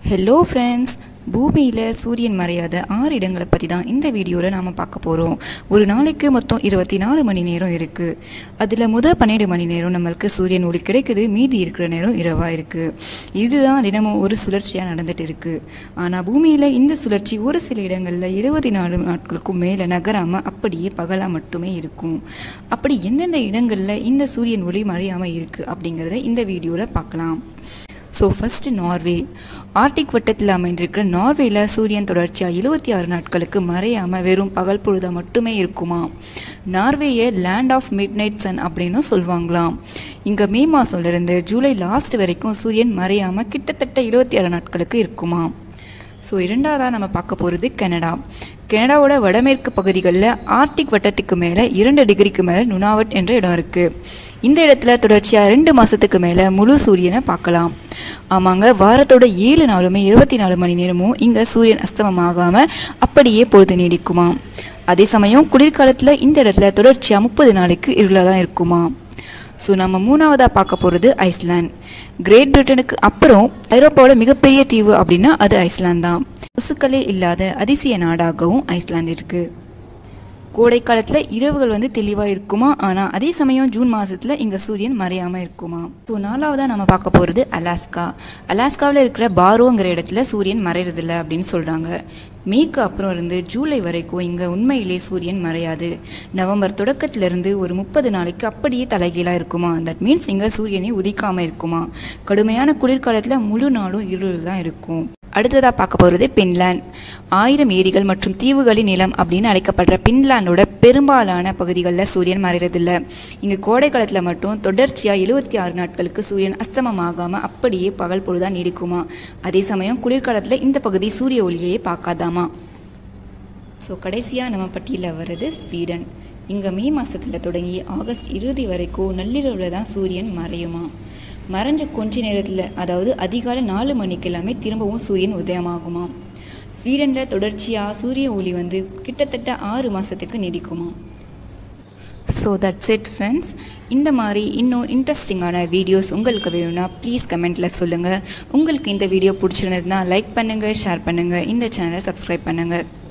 hello friends பூமியில் சூரியன் மறையாத ஆறு இடங்களை பற்றி தான் இந்த வீடியோவில் நாம் பார்க்க போகிறோம் ஒரு நாளைக்கு மொத்தம் இருபத்தி நாலு மணி நேரம் இருக்குது அதில் முதல் பன்னெண்டு மணி நேரம் நம்மளுக்கு சூரியன் ஒளி கிடைக்குது மீதி இருக்கிற நேரம் இரவாக இருக்குது இதுதான் தினமும் ஒரு சுழற்சியாக நடந்துட்டு இருக்குது ஆனால் பூமியில் இந்த சுழற்சி ஒரு சில இடங்களில் இருபத்தி நாலு நாட்களுக்கும் மேலே நகராமல் அப்படியே பகலாக மட்டுமே இருக்கும் அப்படி எந்தெந்த இடங்களில் இந்த சூரியன் ஒளி மறையாமல் இருக்குது அப்படிங்கிறத இந்த வீடியோவில் பார்க்கலாம் ஸோ ஃபஸ்ட்டு நார்வே ஆர்டிக் வட்டத்தில் அமைந்திருக்கிற நார்வேல சூரியன் தொடர்ச்சியாக இருபத்தி ஆறு நாட்களுக்கு மறையாமல் வெறும் பகல் பொழுதாக மட்டுமே இருக்குமா நார்வேயை land of midnight sun அப்படின்னும் சொல்லுவாங்களாம் இங்கே மே மாதம்லேருந்து ஜூலை லாஸ்ட் வரைக்கும் சூரியன் மறையாமல் கிட்டத்தட்ட இருபத்தி ஆறு நாட்களுக்கு இருக்குமா ஸோ இரண்டாவதாக நம்ம பார்க்க போகிறது கனடா கனடாவோட வடமேற்கு பகுதிகளில் ஆர்டிக் வட்டத்துக்கு மேலே இரண்டு டிகிரிக்கு மேலே நுனாவட் என்ற இடம் இருக்குது இந்த இடத்துல தொடர்ச்சியாக ரெண்டு மாதத்துக்கு மேலே முழு சூரியனை பார்க்கலாம் ஆமாங்க வாரத்தோட ஏழு நாளுமே இருபத்தி நாலு மணி நேரமும் இங்கே சூரியன் அஸ்தமமாகாமல் அப்படியே பொழுது நீடிக்குமா அதே சமயம் குளிர்காலத்தில் இந்த இடத்துல தொடர்ச்சியாக முப்பது நாளைக்கு இருளாக தான் இருக்குமா ஸோ நம்ம மூணாவதாக பார்க்க போகிறது ஐஸ்லாண்ட் கிரேட் பிரிட்டனுக்கு அப்புறம் ஐரோப்பாவோட மிகப்பெரிய தீவு அப்படின்னா அது ஐஸ்லாந்து தான் கொசுக்களே இல்லாத அதிசய நாடாகவும் ஐஸ்லாந்து இருக்குது கோடை காலத்தில் இரவுகள் வந்து தெளிவாக இருக்குமா ஆனால் அதே சமயம் ஜூன் மாதத்தில் இங்கே சூரியன் மறையாமல் இருக்குமா ஸோ நாலாவதாக நம்ம பார்க்க போகிறது அலாஸ்கா அலாஸ்காவில் இருக்கிற பாரோங்கிற இடத்துல சூரியன் மறைறதில்ல அப்படின்னு சொல்கிறாங்க மேக்கு அப்புறம் இருந்து ஜூலை வரைக்கும் இங்கே உண்மையிலே சூரியன் மறையாது நவம்பர் தொடக்கத்திலிருந்து ஒரு முப்பது நாளைக்கு அப்படியே தலைகீழாக இருக்குமா தட் மீன்ஸ் இங்கே சூரியனே உதிக்காமல் இருக்குமா கடுமையான குளிர்காலத்தில் முழு நாடும் இருள் தான் இருக்கும் அடுத்ததாக பார்க்க போகிறது பின்லாண்ட் ஆயிரம் ஏரிகள் மற்றும் தீவுகளின் நிலம் அப்படின்னு அழைக்கப்படுற பின்லாண்டோட பெரும்பாலான பகுதிகளில் சூரியன் மறைறதில்ல இங்கே கோடை காலத்தில் மட்டும் தொடர்ச்சியாக எழுபத்தி ஆறு நாட்களுக்கு சூரியன் அஸ்தமமாகாமல் அப்படியே பகல் பொழுதாக நீடிக்குமா அதே சமயம் குளிர்காலத்தில் இந்த பகுதி சூரிய ஒளியையே பார்க்காதாமா ஸோ கடைசியாக நம்ம பட்டியலில் வர்றது ஸ்வீடன் இங்கே மே மாதத்தில் தொடங்கி ஆகஸ்ட் இறுதி வரைக்கும் நள்ளிரவில் தான் சூரியன் மறையுமா மறைஞ்ச கொஞ்ச நேரத்தில் அதாவது அதிகாலை நாலு மணிக்கு எல்லாமே திரும்பவும் சூரியன் உதயமாகுமா ஸ்வீடனில் தொடர்ச்சியாக சூரிய ஒளி வந்து கிட்டத்தட்ட ஆறு மாதத்துக்கு நீடிக்குமா ஸோ தட்ஸ் இட் ஃப்ரெண்ட்ஸ் இந்த மாதிரி இன்னும் இன்ட்ரெஸ்டிங்கான வீடியோஸ் உங்களுக்கு வேணும்னா ப்ளீஸ் கமெண்ட்டில் சொல்லுங்கள் உங்களுக்கு இந்த வீடியோ பிடிச்சிருந்ததுன்னா லைக் பண்ணுங்கள் ஷேர் பண்ணுங்கள் இந்த சேனலை சப்ஸ்கிரைப் பண்ணுங்கள்